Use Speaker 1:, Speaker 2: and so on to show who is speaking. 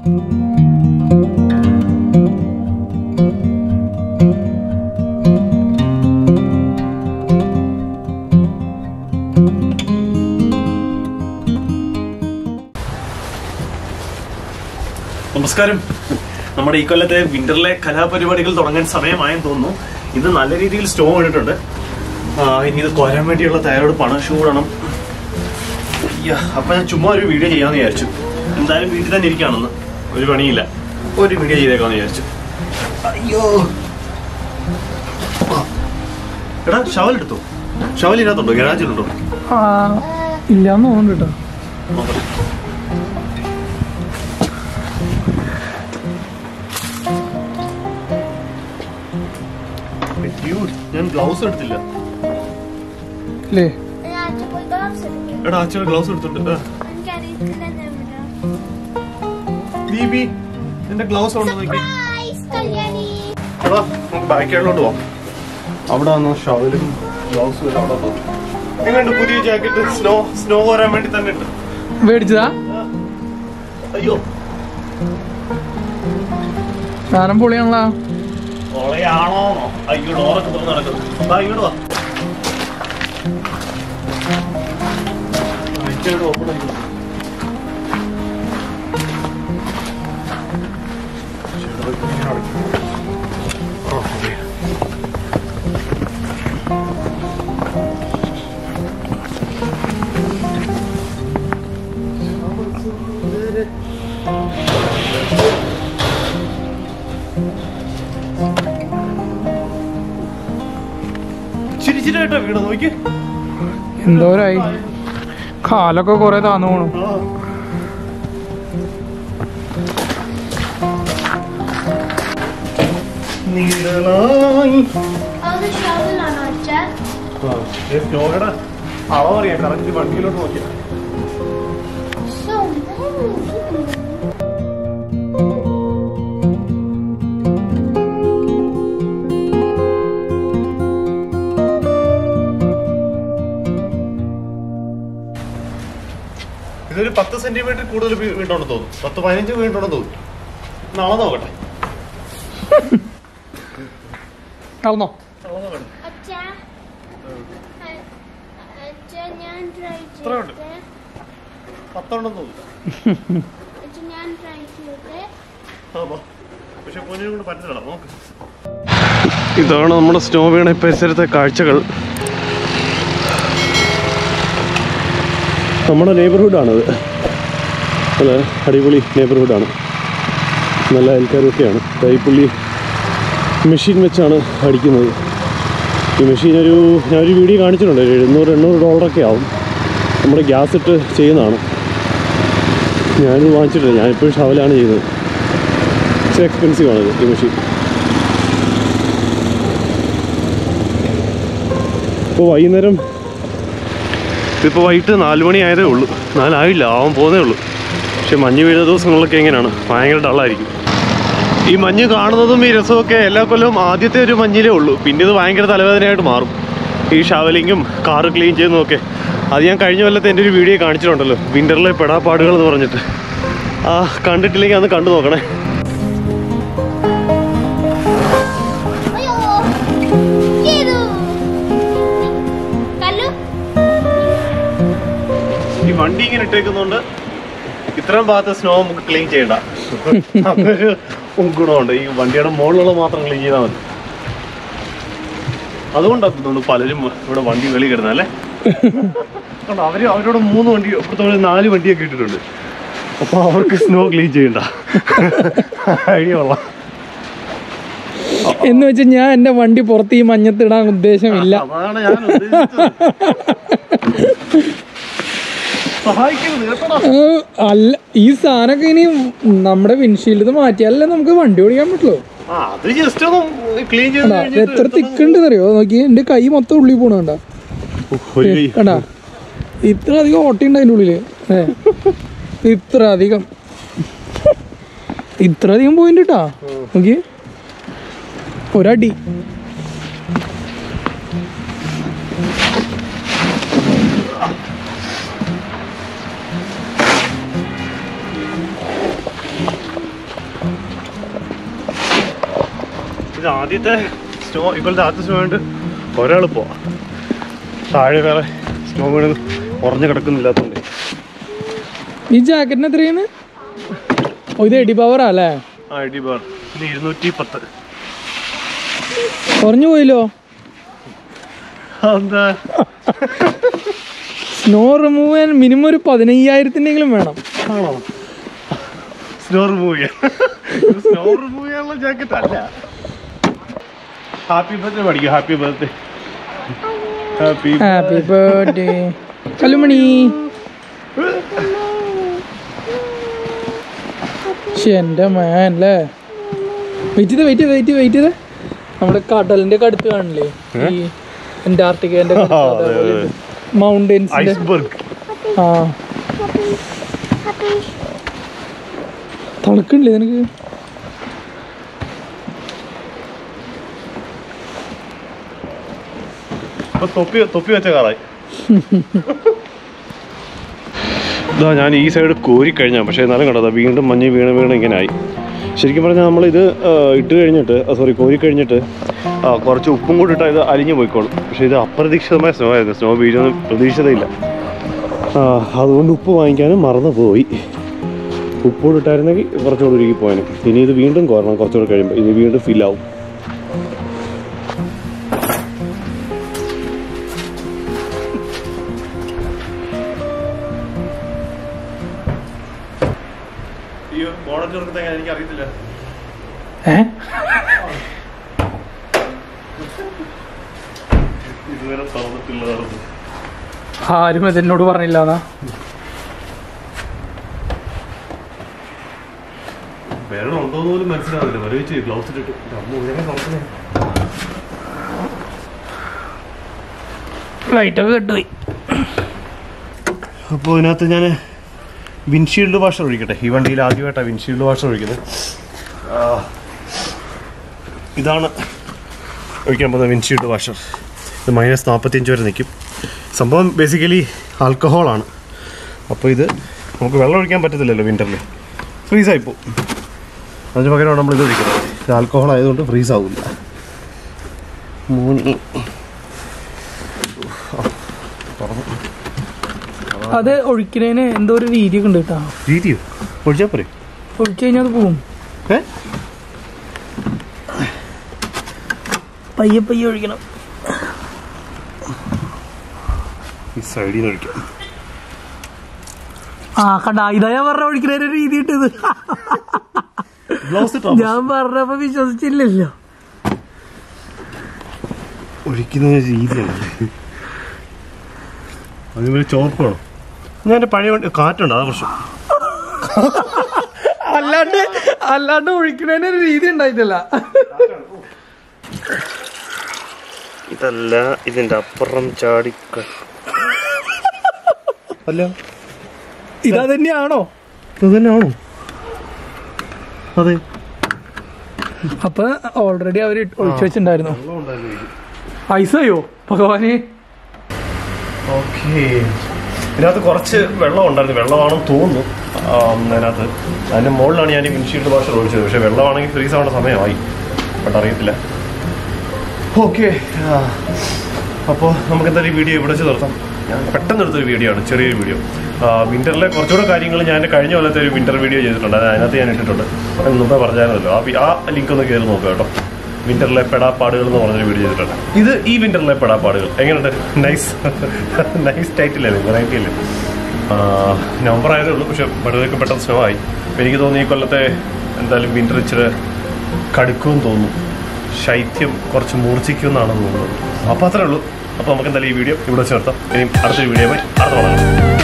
Speaker 1: നമസ്കാരം നമ്മുടെ ഈ കൊല്ലത്തെ വിന്ററിലെ കലാപരിപാടികൾ തുടങ്ങാൻ സമയമായെന്ന് തോന്നുന്നു ഇത് നല്ല രീതിയിൽ സ്റ്റോ ഇട്ടിട്ടുണ്ട് ആ, ഇനി ഇത് കൊരാൻ വേണ്ടിയുള്ള തയ്യാറെടുപ്പാണ് ഷൂ ഇടണം അയ്യ, അപ്പൊ ഞാൻ ചുമ്മാ ഒരു വീഡിയോ ചെയ്യാന്ന് വിചാരിച്ചു എന്തായാലും വീട്ടിൽ തന്നെ ഇരിക്കുകയാണെന്ന് ഒരു പണിയില്ല ഒരു വീഡിയോ ചെയ്തേക്കാന്ന് വിചാരിച്ചു അയ്യോ ആ. എടാ ഷവൽ എടുത്തോ ഷവൽ ഇതിനകത്തുണ്ടോ ഗരാജിലുണ്ടോ
Speaker 2: ആ ഇല്ലാന്ന് തോന്നുന്നു കേട്ടോ
Speaker 1: നോക്കട്ടെ അയ്യോ, ഞാൻ ഗ്ലൗസ് എടുത്തില്ല
Speaker 2: അല്ലേ
Speaker 3: ഞാൻ പോയി ഗ്ലൗസ് എടുക്കാം
Speaker 1: എടാ അച്ഛൻ ഗ്ലൗസ് എടുത്തിട്ടുണ്ട്
Speaker 3: എനിക്കറിയത്തില്ല
Speaker 1: ദീപി എന്റെ ഗ്ലൗസ് ഉണ്ടോ നോക്കി
Speaker 3: സർപ്രൈസ് കല്യാണി
Speaker 1: എടാ നമുക്ക് ബാക്കിലോട്ട് പോവാം അവിടെ വന്നു ഷവലും ഗ്ലൗസും എല്ലാം അവിടെ പോകും എങ്ങനെയുണ്ട് പുതിയ ജാക്കറ്റ് സ്നോ സ്നോ വരാൻ വേണ്ടി തന്നെ ഉണ്ട്
Speaker 2: മേടിച്ചതാ
Speaker 1: അയ്യോ
Speaker 2: സാധനം പൊളിയാണല്ലോ
Speaker 1: കൊളയാണോ അയ്യോ ഡോറൊക്കെ തുറന്ന് നടക്കുന്നു വാ ഇങ്ങോട്ട് വാ അയച്ചോട് ഓപ്പൺ ആയി ചിരിച്ചിട്ടായിട്ടാ വീട് നോക്കി
Speaker 2: എന്തോരായി കാലൊക്കെ കൊറേ താന്നു പോണു
Speaker 1: നീളമായി
Speaker 3: അത് ഷവലാണോ അച്ഛാ
Speaker 1: സ്നോയുടെ അളവറിയാം കറക്റ്റ് വണ്ടിയിലോട്ട് നോക്കിയാ
Speaker 3: So many.
Speaker 1: ഇതൊരു പത്ത് സെന്റിമീറ്റർ കൂടുതൽ വീ- വീണ്ടുണ്ടെന്ന് തോന്നുന്നു പത്ത് പതിനഞ്ച് വീണ്ടുണ്ടെന്ന് തോന്നുന്നു നാളെ നോക്കട്ടെ
Speaker 2: കളന്നോ
Speaker 1: നാളെ നോക്കട്ടെ
Speaker 3: അച്ഛാ അ- അച്ഛാ ഞാൻ ട്രൈ
Speaker 1: എത്ര ഉണ്ട്?
Speaker 3: ചെയ്തേ
Speaker 1: പത്തുണ്ടെന്ന് തോന്നുന്നു
Speaker 3: അച്ഛാ ഞാൻ ട്രൈ ചെയ്തേ
Speaker 1: ആമാ. പക്ഷെ പൊന്നിനെ കൊണ്ട് പറ്റുന്നില്ല നോക്ക് ഇതാണ് നമ്മുടെ സ്നോ വീണ പരിസരത്തെ കാഴ്ചകൾ നമ്മുടെ നെയ്ബർഹുഡാണത് അതെ അടിപൊളി നെയ്ബർഹുഡാണ് നല്ല അയൽക്കാരൊക്കെയാണ് കൈപ്പുള്ളി മെഷീൻ വെച്ചാണ് അടിക്കുന്നത് ഈ മെഷീൻ ഒരു ഞാനൊരു വീഡിയോ കാണിച്ചിട്ടുണ്ട് ഒരു എഴുന്നൂറ് എണ്ണൂറ് ഡോളറൊക്കെ ആവും നമ്മുടെ ഗ്യാസ് ഇട്ട് ചെയ്യുന്നതാണ് ഞാനിത് വാങ്ങിച്ചിട്ടില്ല ഞാനിപ്പോഴും ഷവലാണ് ചെയ്യുന്നത് ഇച്ചിരി എക്സ്പെൻസീവ് ആണ് ഈ മെഷീൻ ഇപ്പോൾ വൈകുന്നേരം ഇതിപ്പോൾ വൈകിട്ട് നാല് മണി ആയതേ ഉള്ളൂ നാലായില്ല ആവാൻ പോകുന്നേ ഉള്ളൂ പക്ഷെ മഞ്ഞ് വീഴുന്ന ദിവസങ്ങളിലൊക്കെ എങ്ങനെയാണ് ഭയങ്കര ഡള്ളായിരിക്കും ഈ മഞ്ഞ് കാണുന്നതും ഈ രസമൊക്കെ എല്ലാ കൊല്ലവും ആദ്യത്തെ ഒരു മഞ്ഞിലേ ഉള്ളൂ പിന്നെ ഇത് ഭയങ്കര തലവേദനയായിട്ട് മാറും ഈ ഷവലിങ്ങും കാറ് ക്ലീൻ ചെയ്യുന്നതൊക്കെ അത് ഞാൻ കഴിഞ്ഞ കൊല്ലത്തെ എൻ്റെ ഒരു വീഡിയോ കാണിച്ചിട്ടുണ്ടല്ലോ വിൻ്ററിലെ പെടാപ്പാടുകൾ എന്ന് പറഞ്ഞിട്ട് ആ കണ്ടിട്ടില്ലെങ്കിൽ അന്ന് കണ്ടു നോക്കണേ
Speaker 3: അയ്യോ ചെയ്തു കല്ലു
Speaker 1: ഈ വണ്ടി ഇങ്ങനെ ഇട്ടേക്കുന്നോണ്ട് ഇത്രയും ഭാഗത്ത് സ്നോ നമുക്ക് ക്ലീൻ ചെയ്യണ്ട അതൊരു ഗുണമുണ്ട് ഈ വണ്ടിയുടെ മുകളിലുള്ള മാത്രം ക്ലീൻ ചെയ്താൽ മതി അതുകൊണ്ടാണ് തോന്നുന്നു പലരും ഇവിടെ വണ്ടി വെളി കിടന്നത് അല്ലേ കണ്ടോ അവര് അവരോട് മൂന്ന് വണ്ടി അപ്പുറത്തോടെ നാല് വണ്ടിയൊക്കെ ഇട്ടിട്ടുണ്ട് അപ്പൊ അവർക്ക് സ്നോ ക്ലീൻ ചെയ്യണ്ട ഐഡിയ കൊള്ളാം
Speaker 2: എന്ന് വെച്ചാൽ ഞാൻ എന്റെ വണ്ടി പുറത്ത് ഈ മഞ്ഞത്തിടാൻ ഉദ്ദേശമില്ല
Speaker 1: അതാണ് ഞാൻ ഉദ്ദേശിച്ചത് സഹായിക്കരുത് കേട്ടോടാ
Speaker 2: ഏ, അല്ല ഈ സാധനമൊക്കെ ഇനി നമ്മുടെ വിൻഷീൽഡ് മാറ്റിയാലല്ലേ നമുക്ക് വണ്ടി ഓടിക്കാൻ പറ്റുള്ളൂ
Speaker 1: ആ അത് ജസ്റ്റ് ഒന്ന് ക്ലീൻ ചെയ്ത്
Speaker 2: കണ്ടാ
Speaker 1: കഴിഞ്ഞിട്ട്
Speaker 2: എത്ര തിക്കുണ്ട് അറിയോ നോക്കി എന്റെ കൈ മൊത്തം ഉള്ളിൽ പോണ കണ്ടാ
Speaker 1: ഒരു കൈ
Speaker 2: കണ്ടാ ഇത്ര അധികം ഓട്ടയുണ്ട് അതിൻ്റെ ഉള്ളില് ഏ ഇത്ര അധികം ഇത്ര അധികം പോയിന്റ് കേട്ടാ നോക്കി ഒരടി
Speaker 1: ഇത് ആദ്യത്തെ സ്നോ ഇപ്പോഴത്തെ ആദ്യത്തെ സ്നോ ആയിട്ട് ഒരാൾ പോവാം താഴെ വേറെ സ്നോ വീണ് ഉറഞ്ഞു കിടക്കുന്നില്ലാത്തതുകൊണ്ട്
Speaker 2: ഈ ജാക്കറ്റിന് എത്രയാണ് ഓ ഇത് എഡി പവറാ അല്ലേ
Speaker 1: ആ ഐ ഡി ബാർ ഇത് ഇരുന്നൂറ്റി പത്ത്
Speaker 2: കുറഞ്ഞു പോയില്ലോ
Speaker 1: എന്താ
Speaker 2: സ്നോ റിമൂവ് ചെയ്യാൻ മിനിമം ഒരു പതിനയ്യായിരത്തിൻ്റെങ്കിലും വേണം
Speaker 1: ആണോ സ്നോ റിമൂവ് ചെയ്യാൻ സ്നോ റിമൂവ് ചെയ്യാനുള്ള ജാക്കറ്റ് അല്ല ഹാപ്പി ബർത്ത്ഡേ പഠിക്കും happy birthday happy
Speaker 2: happy birthday കല്ലുമണി ശ്ശെ, എൻ്റെ മാൻ അല്ലേ വെയിറ്റ് ചെയ്ത് വെയിറ്റ് ചെയ്ത് വെയിറ്റ് ചെയ്ത് വെയിറ്റ് ചെയ്ത് നമ്മുടെ കടലിന്റെ ഒക്കെ അടുത്ത് കാണില്ലേ ഈ അന്റാർട്ടിക്കേന്റെ
Speaker 1: ആ, അതെ, അതെ.
Speaker 2: മൗണ്ടൻസിന്റെ
Speaker 1: ഐസ്ബർഗ്
Speaker 2: ആ തണുക്കണില്ലേ നിനക്ക്
Speaker 1: ഇപ്പൊ തൊപ്പി തൊപ്പി വെച്ച കാറായി ഇതാ ഞാൻ ഈ സൈഡ് കോരി കഴിഞ്ഞാൽ പക്ഷേ എന്നാലും കണ്ടതാ വീണ്ടും മഞ്ഞ് വീണ് വീണ് ഇങ്ങനെ ആയി ശരിക്കും പറഞ്ഞാൽ നമ്മളിത് ആ, ഇട്ട് കഴിഞ്ഞിട്ട് സോറി കോരി കഴിഞ്ഞിട്ട് ആ, കുറച്ച് ഉപ്പും കൂടി ഇട്ടാൽ ഇത് അലിഞ്ഞു പോയിക്കോളും പക്ഷേ ഇത് അപ്രതീക്ഷിതമായ സ്നോ ആയിരുന്നു സ്നോ വീഴുന്ന പ്രതീക്ഷിതയില്ല ആ, അതുകൊണ്ട് ഉപ്പ് വാങ്ങിക്കാനും മറന്നു പോയി ഉപ്പോട് ഇട്ടായിരുന്നെങ്കിൽ കുറച്ചുകൂടി ഉരുകി പോയാനും ഇനി ഇത് വീണ്ടും കോരണം കുറച്ചുകൂടി കഴിയുമ്പോൾ ഇത് വീണ്ടും ഫില്ലാവും ഈ ബോണറ്റ് തുറക്കുന്നത് എനിക്ക് അറിയത്തില്ല
Speaker 2: ഏ
Speaker 1: ഇതുവരെ തുറന്നിട്ടുള്ളതാണ്
Speaker 2: ആരും അതെന്നോട് പറഞ്ഞില്ല എന്നാ
Speaker 1: വെള്ളം ഉണ്ടോന്ന് പോലും മനസ്സിലാവില്ല വരവിച്ച് ഗ്ലൗസ് ഇട്ടിട്ട് അമ്മ ഉള്ളിനെ തുറക്കുന്നേ
Speaker 2: ലൈറ്റൊക്കെ കെട്ടുപോയി
Speaker 1: അപ്പോൾ ഇതിനകത്ത് ഞാൻ വിൻഷീൽഡ് വാഷർ ഒഴിക്കട്ടെ ഈ വണ്ടിയിൽ ആദ്യമായിട്ടാണ് വിൻഷീൽഡ് വാഷർ ഒഴിക്കുന്നത് ആ, ഇതാണ് ഒഴിക്കാൻ പോകുന്ന വിൻഷീൽഡ് വാഷർ ഇത് മൈനസ് നാൽപ്പത്തിയഞ്ച് വരെ നിൽക്കും സംഭവം ബേസിക്കലി ആൽക്കഹോളാണ് അപ്പോൾ ഇത് നമുക്ക് വെള്ളം ഒഴിക്കാൻ പറ്റത്തില്ലല്ലോ വിൻ്ററിൽ ഫ്രീസായി പോകും അതിന് പകരമാണ് നമ്മൾ ഇത് ഒഴിക്കുന്നത് ഇത് ആൽക്കഹോൾ ആയതുകൊണ്ട് ഫ്രീസ് ആവില്ല മൂന്ന് തുറന്നു
Speaker 2: അത് ഒഴിക്കുന്നതിന് എന്തോ ഒരു രീതിയൊക്കെ ഉണ്ട് കേട്ടോ
Speaker 1: രീതിയോ ഒഴിച്ചാൽ പോരെ
Speaker 2: ഒഴിച്ചു കഴിഞ്ഞാൽ അത് പോവും
Speaker 1: ഏ
Speaker 2: പയ്യെ പയ്യെ ഒഴിക്കണം
Speaker 1: ഈ സൈഡിൽ നിന്ന് ഒഴിക്കാം
Speaker 2: ആ കണ്ട ഇതാ ഞാൻ പറഞ്ഞ ഒഴിക്കുന്നതിന് ഒരു രീതി ഇട്ടത്
Speaker 1: ഗ്ലൗസ്
Speaker 2: ഞാൻ പറഞ്ഞപ്പോ വിശ്വസിച്ചില്ലല്ലോ
Speaker 1: ഒഴിക്കുന്ന രീതിയാണ് അതുപോലെ ചോപ്പ് വേണം ഞാൻ എൻ്റെ പഴയ വണ്ടി കാറ്റുണ്ട് അതാ പ്രശ്നം
Speaker 2: അല്ലാണ്ട് അല്ലാണ്ട് ഒഴിക്കുന്നതിന് ഒരു രീതി ഉണ്ടായിട്ടില്ല
Speaker 1: ഇതല്ല ഇതിൻ്റെ അപ്പുറം ചാടിക്ക അല്ല
Speaker 2: ഇതാ തന്നെയാണോ
Speaker 1: ഇത് തന്നെയാണോ അതെ
Speaker 2: അപ്പൊ ഓൾറെഡി അവര് ഒഴിച്ചു വെച്ചിട്ടുണ്ടായിരുന്നു ഐസയോ ഭഗവാനെ
Speaker 1: ഓക്കെ ഇതിനകത്ത് കുറച്ച് വെള്ളം ഉണ്ടായിരുന്നു വെള്ളമാണെന്ന് തോന്നുന്നു ആം, അതിനകത്ത് അതിൻ്റെ മുകളിലാണ് ഞാൻ ഈ വിൻഷീൽഡ് വാഷർ ഒഴിച്ചത് പക്ഷേ വെള്ളമാണെങ്കിൽ ഫ്രീസ് ആവേണ്ട സമയമായി ബട്ട് അറിയത്തില്ല ഓക്കെ അപ്പോൾ നമുക്ക് എന്തായാലും ഈ വീഡിയോ ഇവിടെ വെച്ച് നിർത്താം ഞാൻ പെട്ടെന്ന് എടുത്തൊരു വീഡിയോ ആണ് ചെറിയൊരു വീഡിയോ വിൻ്ററിലെ കുറച്ചുകൂടെ കാര്യങ്ങൾ ഞാൻ കഴിഞ്ഞ കൊല്ലത്തെ ഒരു വിൻ്റർ വീഡിയോ ചെയ്തിട്ടുണ്ട് അത് അതിനകത്ത് ഞാൻ ഇട്ടിട്ടുണ്ട് അത് മുമ്പേ പറഞ്ഞായിരുന്നല്ലോ ആ വി- ആ ലിങ്ക് ഒന്ന് കയറി നോക്കുക കേട്ടോ വിൻ്ററിലെ പെടാപ്പാടുകൾ എന്ന് പറഞ്ഞൊരു വീഡിയോ ചെയ്തിട്ടുണ്ട് ഇത് ഈ വിൻ്ററിലെ പെടാപ്പാടുകൾ എങ്ങനെയുണ്ട് നൈസ് നൈസ് ടൈറ്റിലല്ലേ വെറൈറ്റി അല്ലേ നവംബർ ആയതേ ഉള്ളൂ പക്ഷെ വെറുതെ പെട്ടെന്ന് സ്നോ ആയി അപ്പോൾ എനിക്ക് തോന്നുന്നു ഈ കൊല്ലത്തെ എന്തായാലും വിൻ്റർ ഇച്ചിരി കടുക്കുമെന്ന് തോന്നുന്നു ശൈത്യം കുറച്ച് മൂർച്ഛിക്കുമെന്നാണ് തോന്നുന്നത് അപ്പോൾ അത്രേ ഉള്ളൂ അപ്പോൾ നമുക്ക് എന്തായാലും ഈ വീഡിയോ ഇവിടെ ചേർത്താം ഇനി അടുത്തൊരു വീഡിയോ അടുത്ത വളരെ